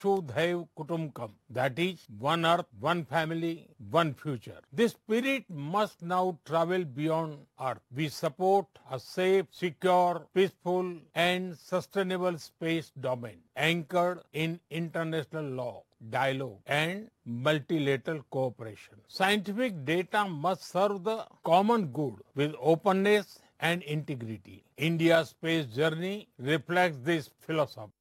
Vashudhaiv Kutumkam, that is, one earth, one family, one future. This spirit must now travel beyond earth. We support a safe, secure, peaceful, and sustainable space domain anchored in international law, dialogue, and multilateral cooperation. Scientific data must serve the common good with openness and integrity. India's space journey reflects this philosophy.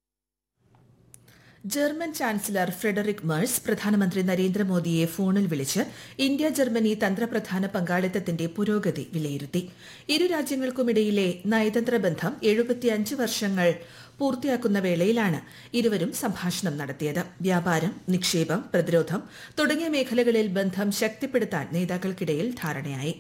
German chancellor Friedrich Merz പ്രധാനമന്ത്രി നരേന്ദ്രമോദിയെ ഫോണിൽ വിളിച്ച് India Germany തന്ത്രപ്രധാന പങ്കാളിത്തത്തിന്റെ പുരോഗതി വിലയിരുത്തി ഇരു രാജ്യങ്ങൾക്കുമിടയിലെ നയതന്ത്ര ബന്ധം എഴുപത്തിയഞ്ച് വർഷങ്ങൾ പൂർത്തിയാക്കുന്ന വേളയിലാണ് ഇരുവരും സംഭാഷണം നടത്തിയത് വ്യാപാരം നിക്ഷേപം പ്രതിരോധം തുടങ്ങിയ മേഖലകളിൽ ബന്ധം ശക്തിപ്പെടുത്താൻ നേതാക്കൾക്കിടയിൽ ധാരണയായി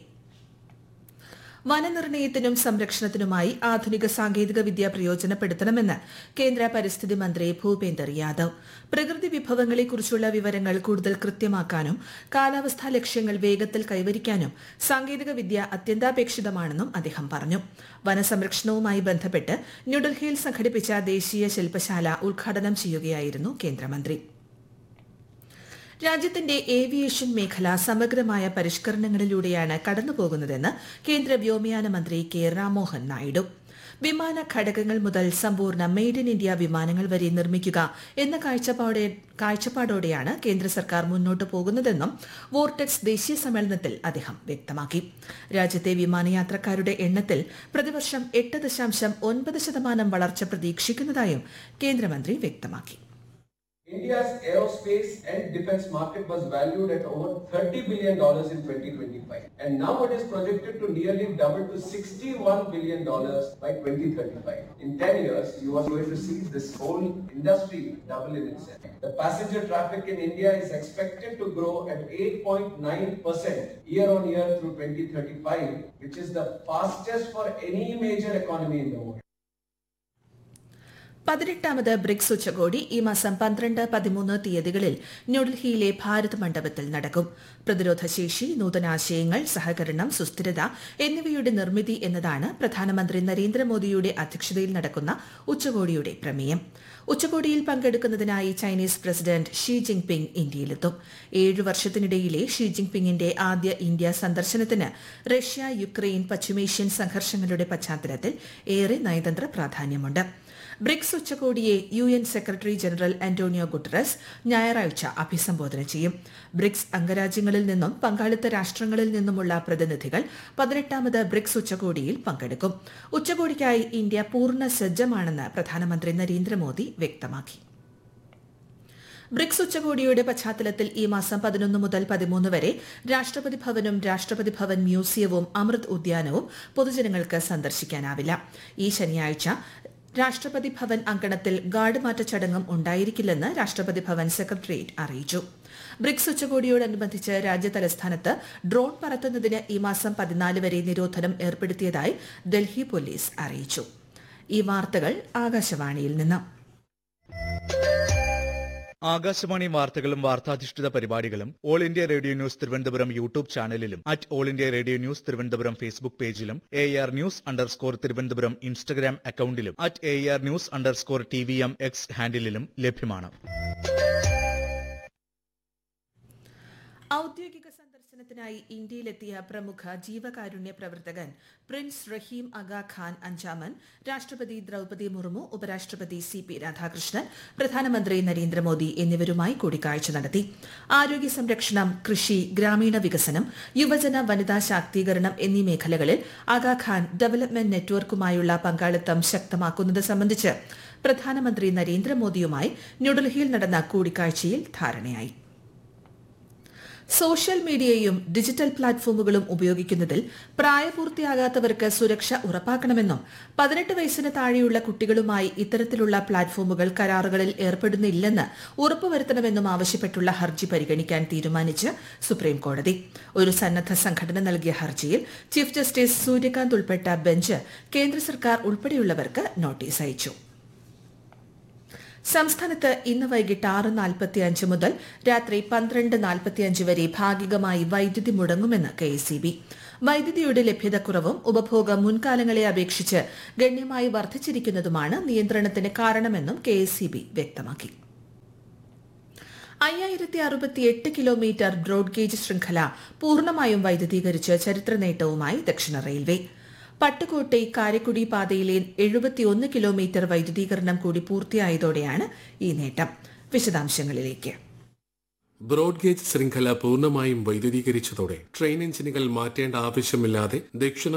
വനനിർണയത്തിനും സംരക്ഷണത്തിനുമായി ആധുനിക സാങ്കേതിക വിദ്യ പ്രയോജനപ്പെടുത്തണമെന്ന് കേന്ദ്ര പരിസ്ഥിതി മന്ത്രി ഭൂപേന്ദർ യാദവ് പ്രകൃതി വിഭവങ്ങളെക്കുറിച്ചുള്ള വിവരങ്ങൾ കൂടുതൽ കൃത്യമാക്കാനും കാലാവസ്ഥാ ലക്ഷ്യങ്ങൾ വേഗത്തിൽ കൈവരിക്കാനും സാങ്കേതിക വിദ്യ അത്യന്താപേക്ഷിതമാണെന്നും അദ്ദേഹം പറഞ്ഞു വനസംരക്ഷണവുമായി ബന്ധപ്പെട്ട് ന്യൂഡൽഹിയിൽ സംഘടിപ്പിച്ച ദേശീയ ശില്പശാല ഉദ്ഘാടനം ചെയ്യുകയായിരുന്നു കേന്ദ്രമന്ത്രി രാജ്യത്തിന്റെ ഏവിയേഷൻ മേഖല സമഗ്രമായ പരിഷ്കരണങ്ങളിലൂടെയാണ് കടന്നുപോകുന്നതെന്ന് കേന്ദ്ര വ്യോമയാന മന്ത്രി കെ രാമോഹൻ നായിഡു വിമാന ഘടകങ്ങൾ മുതൽ സമ്പൂർണ്ണ മെയ്ഡ് ഇൻ ഇന്ത്യ വിമാനങ്ങൾ വരെ നിർമ്മിക്കുക എന്ന കാഴ്ചപ്പാടെ കാഴ്ചപ്പാടോടെയാണ് കേന്ദ്ര സർക്കാർ മുന്നോട്ട് പോകുന്നതെന്നും വോർടെക്സ് ദേശീയ സമ്മേളനത്തിൽ അദ്ദേഹം വ്യക്തമാക്കി രാജ്യത്തെ വിമാനയാത്രക്കാരുടെ എണ്ണത്തിൽ പ്രതിവർഷം എട്ട് ദശാംശം ഒൻപത് ശതമാനം വളർച്ച പ്രതീക്ഷിക്കുന്നതായും കേന്ദ്രമന്ത്രി വ്യക്തമാക്കി India's aerospace and defense market was valued at over $30 billion in 2025. And now it is projected to nearly double to $61 billion by 2035. In 10 years, you are going to see this whole industry double in itself. The passenger traffic in India is expected to grow at 8.9% year on year through 2035, which is the fastest for any major economy in the world. പതിനെട്ടാമത് BRICS ഉച്ചകോടി ഈ മാസം പന്ത്രണ്ട് പതിമൂന്ന് തീയതികളിൽ ന്യൂഡൽഹിയിലെ ഭാരത് മണ്ഡപത്തിൽ നടക്കും പ്രതിരോധ ശേഷി നൂതനാശയങ്ങൾ സഹകരണം സുസ്ഥിരത എന്നിവയുടെ നിർമ്മിതി എന്നതാണ് പ്രധാനമന്ത്രി നരേന്ദ്രമോദിയുടെ അധ്യക്ഷതയിൽ നടക്കുന്ന ഉച്ചകോടിയുടെ പ്രമേയം ഉച്ചകോടിയിൽ പങ്കെടുക്കുന്നതിനായി ചൈനീസ് പ്രസിഡന്റ് ഷീ ജിൻപിങ് ഇന്ത്യയിലെത്തും ഏഴു വർഷത്തിനിടയിലെ ഷീ ജിൻപിങ്ങിന്റെ ആദ്യ ഇന്ത്യ സന്ദർശനത്തിന് റഷ്യ യുക്രൈൻ പശ്ചിമേഷ്യൻ സംഘർഷങ്ങളുടെ പശ്ചാത്തലത്തിൽ ഏറെ നയതന്ത്ര പ്രാധാന്യമുണ്ട് ബ്രിക്സ് ഉച്ചകോടിയെ U N secretary general Antonio Guterres ഞായറാഴ്ച അഭിസംബോധന ചെയ്യും ബ്രിക്സ് അംഗരാജ്യങ്ങളിൽ നിന്നും പങ്കാളിത്ത രാഷ്ട്രങ്ങളിൽ നിന്നുമുള്ള പ്രതിനിധികൾ പതിനെട്ടാമത് ബ്രിക്സ് ഉച്ചകോടിയിൽ പങ്കെടുക്കും ഉച്ചകോടിക്കായി ഇന്ത്യ പൂർണ്ണ സജ്ജമാണെന്ന് പ്രധാനമന്ത്രി നരേന്ദ്രമോദി വ്യക്തമാക്കി ബ്രിക്സ് ഉച്ചകോടിയുടെ പശ്ചാത്തലത്തിൽ ഈ മാസം പതിനൊന്ന് മുതൽ പതിമൂന്ന് വരെ രാഷ്ട്രപതി ഭവനും രാഷ്ട്രപതി ഭവൻ മ്യൂസിയവും അമൃത് ഉദ്യാനവും പൊതുജനങ്ങൾക്ക് സന്ദർശിക്കാനാവില്ല ഈ ശനിയാഴ്ച രാഷ്ട്രപതി ഭവൻ അങ്കണത്തിൽ ഗാർഡ് മാറ്റ ചടങ്ങും ഉണ്ടായിരിക്കില്ലെന്ന് രാഷ്ട്രപതി ഭവൻ സെക്രട്ടേറിയറ്റ് അറിയിച്ചു ബ്രിക്സ് ഉച്ചകോടിയോടനുബന്ധിച്ച് രാജ്യ തലസ്ഥാനത്ത് ഡ്രോൺ പറത്തുന്നതിന് ഈ മാസം പതിനാല് വരെ നിരോധനം ഏർപ്പെടുത്തിയതായി ഡൽഹി പോലീസ് അറിയിച്ചു ഈ വാർത്തകൾ ആകാശവാണിയിൽ നിന്ന് ആകാശവാണി വാർത്തകളും വാർത്താധിഷ്ഠിത പരിപാടികളും all India radio news Thiruvananthapuram YouTube ചാനലിലും at all India radio news Thiruvananthapuram Facebook പേജിലും A R news underscore Thiruvananthapuram Instagram അക്കൌണ്ടിലും at A R news underscore T V M X ഹാൻഡിലും ലഭ്യമാണ് ഔദ്യോഗിക സന്ദർശനത്തിനായി ഇന്ത്യയിലെത്തിയ പ്രമുഖ ജീവകാരുണ്യ പ്രവർത്തകൻ പ്രിൻസ് റഹീം അഗ ഖാൻ അഞ്ചാമൻ രാഷ്ട്രപതി ദ്രൌപതി മുർമു ഉപരാഷ്ട്രപതി സി പി രാധാകൃഷ്ണൻ പ്രധാനമന്ത്രി നരേന്ദ്രമോദി എന്നിവരുമായി കൂടിക്കാഴ്ച നടത്തി ആരോഗ്യ സംരക്ഷണം കൃഷി ഗ്രാമീണ വികസനം യുവജന വനിതാ ശാക്തീകരണം എന്നീ മേഖലകളിൽ അഗ ഖാൻ ഡെവലപ്മെന്റ് നെറ്റ്വർക്കുമായുള്ള പങ്കാളിത്തം ശക്തമാക്കുന്നത് സംബന്ധിച്ച് പ്രധാനമന്ത്രി നരേന്ദ്രമോദിയുമായി ന്യൂഡൽഹിയിൽ നടന്ന കൂടിക്കാഴ്ചയിൽ ധാരണയായി സോഷ്യൽ മീഡിയയും ഡിജിറ്റൽ പ്ലാറ്റ്ഫോമുകളും ഉപയോഗിക്കുന്നതിൽ പ്രായപൂർത്തിയാകാത്തവർക്ക് സുരക്ഷ ഉറപ്പാക്കണമെന്നും പതിനെട്ട് വയസ്സിന് താഴെയുള്ള കുട്ടികളുമായി ഇത്തരത്തിലുള്ള പ്ലാറ്റ്ഫോമുകൾ കരാറുകളിൽ ഏർപ്പെടുന്നില്ലെന്ന് ഉറപ്പുവരുത്തണമെന്നും ആവശ്യപ്പെട്ടുള്ള ഹർജി പരിഗണിക്കാൻ തീരുമാനിച്ച് സുപ്രീംകോടതി ഒരു സന്നദ്ധ സംഘടന നൽകിയ ഹർജിയിൽ ചീഫ് ജസ്റ്റിസ് സൂര്യകാന്ത് ഉൾപ്പെട്ട ബെഞ്ച് കേന്ദ്ര സർക്കാർ ഉൾപ്പെടെയുള്ളവർക്ക് നോട്ടീസ് അയച്ചു സംസ്ഥാനത്ത് ഇന്ന് വൈകിട്ട് ആറ് നാൽപ്പത്തിയഞ്ച് മുതൽ രാത്രി പന്ത്രണ്ട് നാൽപ്പത്തിയഞ്ച് വരെ ഭാഗികമായി വൈദ്യുതി മുടങ്ങുമെന്ന് കെ എസ് വൈദ്യുതിയുടെ ലഭ്യതക്കുറവും ഉപഭോഗം മുൻകാലങ്ങളെ അപേക്ഷിച്ച് ഗണ്യമായി വർദ്ധിച്ചിരിക്കുന്നതുമാണ് നിയന്ത്രണത്തിന് കാരണമെന്നും കെ വ്യക്തമാക്കി അയ്യായിരത്തി അറുപത്തിയെട്ട് കിലോമീറ്റർ ബ്രോഡ് ഗേജ് ശൃംഖല പൂർണ്ണമായും വൈദ്യുതീകരിച്ച് ചരിത്ര നേട്ടവുമായി ദക്ഷിണ റെയിൽവേ പട്ടുകോട്ടെ കാരക്കുടി പാതയിലെ എഴുപത്തിയൊന്ന് കിലോമീറ്റർ വൈദ്യുതീകരണം കൂടി പൂർത്തിയായതോടെയാണ് ഈ നേട്ടം വിശദാംശങ്ങളിലേക്ക് ബ്രോഡ് ഗേജ് ശൃംഖല പൂർണ്ണമായും വൈദ്യുതീകരിച്ചതോടെ ട്രെയിൻ എഞ്ചിനുകൾ മാറ്റേണ്ട ആവശ്യമില്ലാതെ ദക്ഷിണ